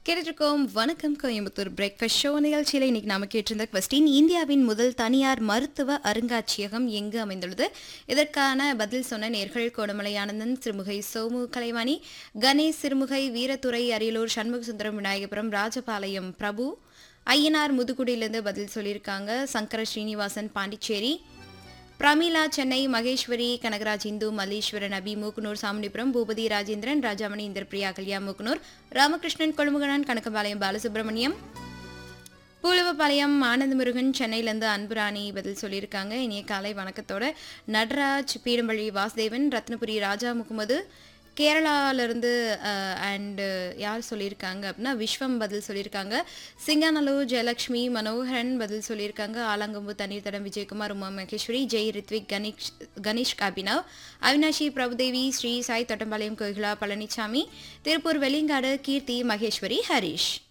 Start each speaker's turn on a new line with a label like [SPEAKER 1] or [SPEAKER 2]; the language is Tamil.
[SPEAKER 1] கேட்டுருக்கோம் வணக்கம் கோயம்புத்தூர் பிரேக்ஃபாஸ்ட் ஷோ நிகழ்ச்சியில் இன்னைக்கு நாம கேட்டிருந்த கொஸ்டின் இந்தியாவின் முதல் தனியார் மருத்துவ அருங்காட்சியகம் எங்கு அமைந்துள்ளது இதற்கான பதில் சொன்ன நேர்கள் கோடமலை ஆனந்தன் சிறுமுகை சோமு கலைவாணி கணேஷ் சிறுமுகை வீரத்துறை அரியலூர் சண்முக சுந்தரம் விநாயகபுரம் ராஜபாளையம் பிரபு ஐயனார் முதுகுடியிலிருந்து பதில் சொல்லியிருக்காங்க சங்கர ஸ்ரீனிவாசன் பாண்டிச்சேரி பிரமிளா சென்னை மகேஸ்வரி கனகராஜ் இந்து மல்லீஸ்வரன் அபி மூக்குனூர் சாமுண்டிபுரம் பூபதி ராஜேந்திரன் ராஜாமணி இந்திரபிரியா கல்யா மூக்குனூர் ராமகிருஷ்ணன் கொழுமுகனன் கணக்கம்பாளையம் பாலசுப்ரமணியம் பூலுவப்பாளையம் ஆனந்த முருகன் சென்னையிலேருந்து அன்புராணி பதில் சொல்லியிருக்காங்க இனிய காலை வணக்கத்தோட நடராஜ் பீடம்பள்ளி வாசுதேவன் ரத்னபுரி ராஜா முகமது கேரளாவிலேருந்து அண்டு யார் சொல்லியிருக்காங்க அப்படின்னா விஸ்வம் பதில் சொல்லியிருக்காங்க சிங்கானல்லூர் ஜெயலக்ஷ்மி மனோகரன் பதில் சொல்லியிருக்காங்க ஆலங்கம்பு தண்ணீர் தடம் விஜயகுமார் உமா மகேஸ்வரி ஜெய் ரித்விக் கணேஷ் கணேஷ் அபினவ் அவினாஷி பிரபுதேவி ஸ்ரீ சாய் தொட்டம்பாளையம் கோகிலா பழனிசாமி திருப்பூர் வெள்ளிங்காடு கீர்த்தி மகேஸ்வரி ஹரிஷ்